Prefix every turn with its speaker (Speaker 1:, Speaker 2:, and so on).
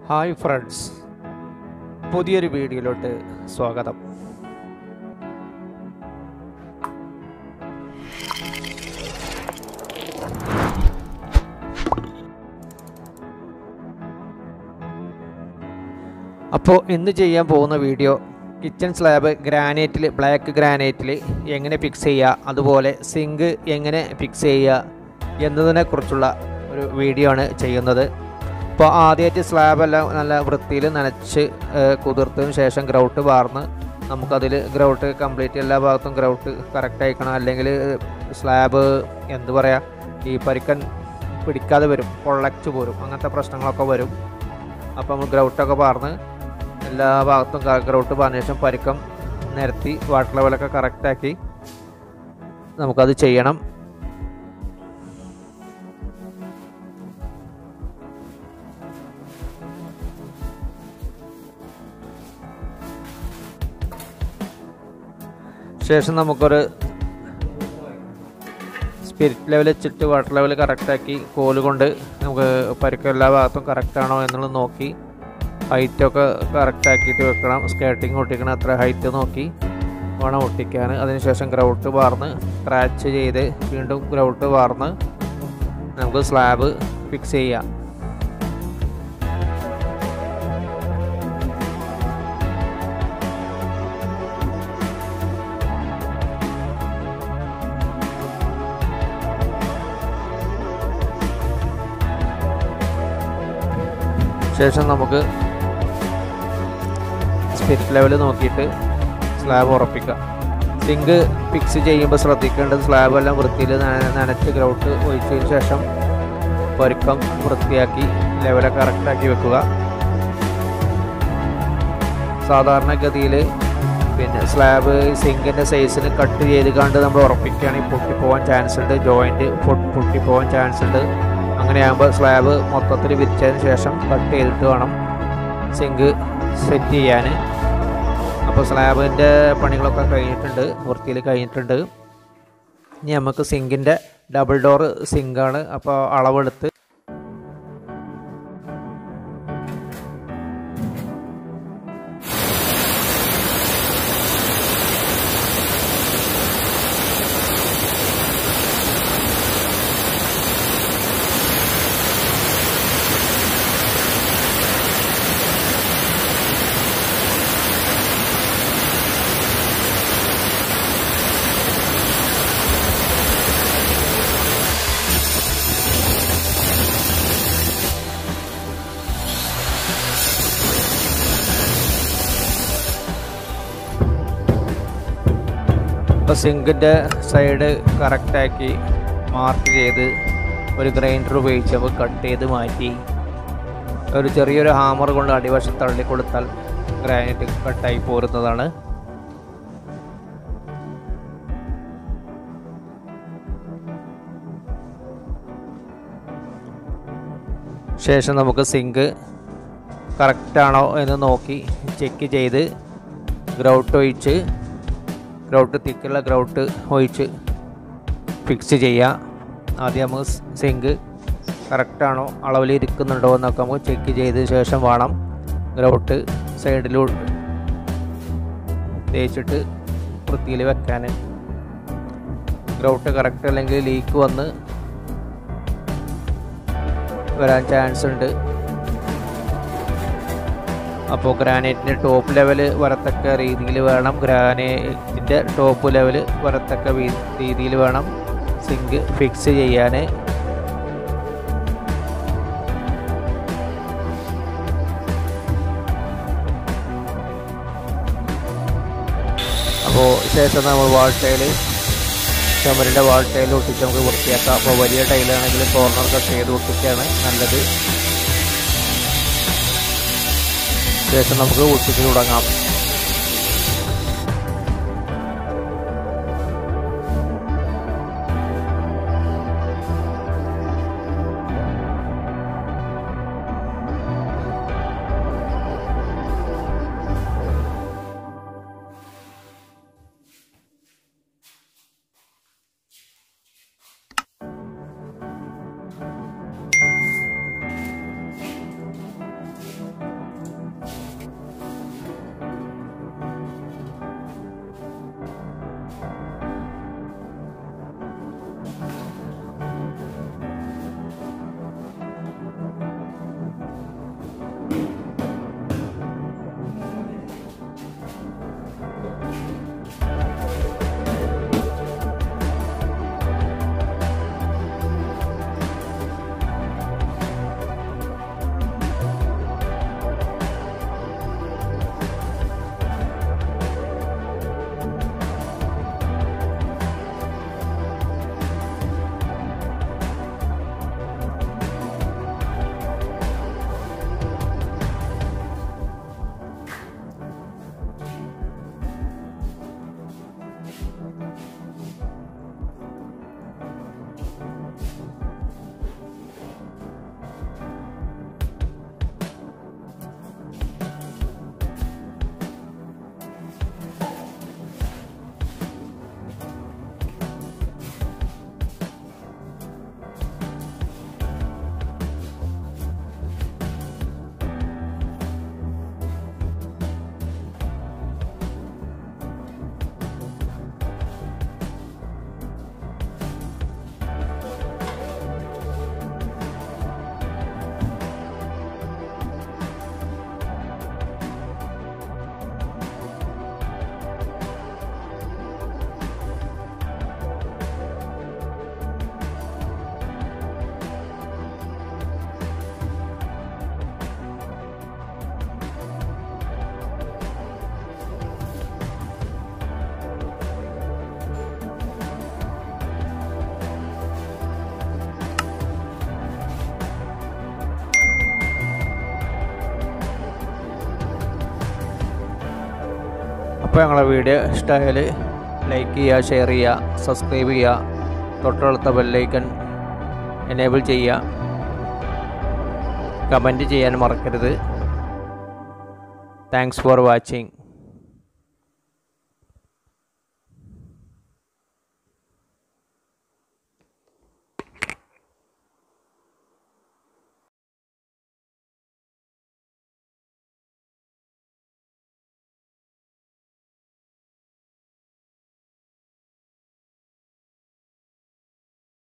Speaker 1: hi friends പുതിയൊരു വീഡിയോയിലോട്ട് സ്വാഗതം അപ്പോൾ ഇന്ന് ചെയ്യാൻ പോകുന്ന വീഡിയോ കിച്ചൺ സ്ലാബ് ഗ്രാനൈറ്റിൽ ബ്ലാക്ക് ഗ്രാനൈറ്റിൽ എങ്ങനെ ഫിക്സ് ചെയ്യുക അതുപോലെ സിങ്ക് എങ്ങനെ ഫിക്സ് ചെയ്യുക എന്നതിനെക്കുറിച്ചുള്ള ഒരു വീഡിയോ ആണ് ചെയ്യുന്നത് അപ്പോൾ ആദ്യമായിട്ട് സ്ലാബെല്ലാം നല്ല വൃത്തിയിൽ നനച്ച് ഏഹ്, കുതിർത്തതിന് ശേഷം ഗ്രൗട്ട് വാർന്ന് നമുക്കതിൽ ഗ്രൗട്ട് കംപ്ലീറ്റ് എല്ലാ ഭാഗത്തും ഗ്രൗട്ട് കറക്റ്റ് ആയിക്കണം അല്ലെങ്കിൽ സ്ലാബ് എന്ത് പറയുക ഈ പരിക്കൻ പിടിക്കാതെ വരും പൊള്ളച്ച് പോരും അങ്ങനത്തെ പ്രശ്നങ്ങളൊക്കെ വരും അപ്പോൾ നമ്മൾ ഗ്രൗട്ടൊക്കെ പാർന്ന് എല്ലാ ഭാഗത്തും ഗ്രൗട്ട് പറഞ്ഞ ശേഷം പരിക്കം നിരത്തി വാട്ടർ ലെവലൊക്കെ കറക്റ്റാക്കി നമുക്കത് ചെയ്യണം ശേഷം നമുക്കൊരു സ്പിരിറ്റ് ലെവൽ വെച്ചിട്ട് വാട്ടർ ലെവൽ കറക്റ്റാക്കി കോല് കൊണ്ട് നമുക്ക് പരുക്കം എല്ലാ ഭാഗത്തും കറക്റ്റാണോ എന്നുള്ളത് നോക്കി ഹൈറ്റൊക്കെ കറക്റ്റ് ആക്കിയിട്ട് വെക്കണം സ്കേർട്ടിങ് ഒട്ടിക്കണം അത്ര ഹൈറ്റ് നോക്കി വേണം ഒട്ടിക്കാൻ അതിനുശേഷം ഗ്രൗട്ട് വാർന്ന് സ്ക്രാച്ച് ചെയ്ത് വീണ്ടും ഗ്രൗട്ട് വാർന്ന് നമുക്ക് സ്ലാബ് ഫിക്സ് ചെയ്യാം ശേഷം നമുക്ക് സ്പിരിറ്റ് ലെവൽ നോക്കിയിട്ട് സ്ലാബ് ഉറപ്പിക്കാം സിങ്ക് ഫിക്സ് ചെയ്യുമ്പോൾ ശ്രദ്ധിക്കേണ്ടത് സ്ലാബ് എല്ലാം വൃത്തിയിൽ നന- നനച്ച് ഗ്രൗട്ട് ഒഴിച്ചതിന് ശേഷം പരുക്കം വൃത്തിയാക്കി ലെവലൊക്കെ കറക്റ്റാക്കി വെക്കുക സാധാരണഗതിയിൽ പിന്നെ സ്ലാബ് സിങ്കിൻ്റെ സൈസിന് കട്ട് ചെയ്ത് കണ്ട് നമ്മൾ ഉറപ്പിക്കുകയാണെങ്കിൽ പൊട്ടിപ്പോകാൻ ചാൻസ് ഉണ്ട് ജോയിൻറ്റ് പൊട്ടിപ്പോകാൻ ചാൻസ് ഉണ്ട് അങ്ങനെയാകുമ്പോൾ സ്ലാബ് മൊത്തത്തിൽ വിരിച്ചതിന് ശേഷം കട്ട് ചെയ്തിട്ട് വേണം സിങ്ക് സെറ്റ് ചെയ്യാൻ അപ്പോൾ സ്ലാബിൻ്റെ പണികളൊക്കെ കഴിഞ്ഞിട്ടുണ്ട് വൃത്തിയിൽ കഴിഞ്ഞിട്ടുണ്ട് ഇനി നമുക്ക് സിങ്കിൻ്റെ ഡബിൾ ഡോർ സിങ്കാണ് അപ്പോൾ അളവെടുത്ത് ഇപ്പോൾ സിങ്കിൻ്റെ സൈഡ് കറക്റ്റാക്കി മാർക്ക് ചെയ്ത് ഒരു ഗ്രൈൻഡർ ഉപയോഗിച്ച് നമുക്ക് കട്ട് ചെയ്ത് മാറ്റി ഒരു ചെറിയൊരു ഹാമർ കൊണ്ട് അടിവശം തള്ളി കൊടുത്താൽ ഗ്രാനൈറ്റ് കട്ടായി പോരുന്നതാണ് ശേഷം നമുക്ക് സിങ്ക് കറക്റ്റാണോ എന്ന് നോക്കി ചെക്ക് ചെയ്ത് ഗ്രൗട്ട് ഒഴിച്ച് ഗ്രൗട്ട് തിക്കുള്ള ഗ്രൗട്ട് ഒഴിച്ച് ഫിക്സ് ചെയ്യുക ആദ്യം നമുക്ക് സിങ്ക് കറക്റ്റാണോ അളവിൽ ഇരിക്കുന്നുണ്ടോ എന്നൊക്കെ നമുക്ക് ചെക്ക് ചെയ്ത ശേഷം വേണം ഗ്രൗട്ട് സൈഡിലൂടെ തേച്ചിട്ട് വൃത്തിയിൽ വെക്കാൻ ഗ്രൗട്ട് കറക്റ്റ് അല്ലെങ്കിൽ ലീക്ക് വന്ന് വരാൻ ചാൻസ് ഉണ്ട് അപ്പോൾ ഗ്രാനൈറ്റിൻ്റെ ടോപ്പ് ലെവൽ വരത്തക്ക രീതിയിൽ വേണം ഗ്രാനൈറ്റിൻ്റെ ടോപ്പ് ലെവൽ വരത്തക്ക വീ- രീതിയിൽ വേണം സിങ്ക് ഫിക്സ് ചെയ്യാൻ അപ്പോൾ ശേഷം നമ്മൾ വാൾ ടൈല് ചുമരിൻ്റെ വാൾ ടൈൽ ഒട്ടിച്ച് നമുക്ക് വൃത്തിയാക്കാം അപ്പോൾ വലിയ ടൈലാണെങ്കിൽ കോർണർ കട്ട് ചെയ്ത് ഒട്ടിക്കുകയാണ് നല്ലത് ശേഷം നമുക്ക് ഒട്ടിച്ച് തുടങ്ങാം അപ്പോൾ ഞങ്ങളെ വീഡിയോ ഇഷ്ടമായാൽ ലൈക്ക് ചെയ്യുക ഷെയർ ചെയ്യുക സബ്സ്ക്രൈബ് ചെയ്യുക തൊട്ടടുത്ത ബെല്ലൈക്കൺ എനേബിൾ ചെയ്യുക കമൻറ്റ് ചെയ്യാൻ മറക്കരുത് താങ്ക്സ് ഫോർ വാച്ചിങ്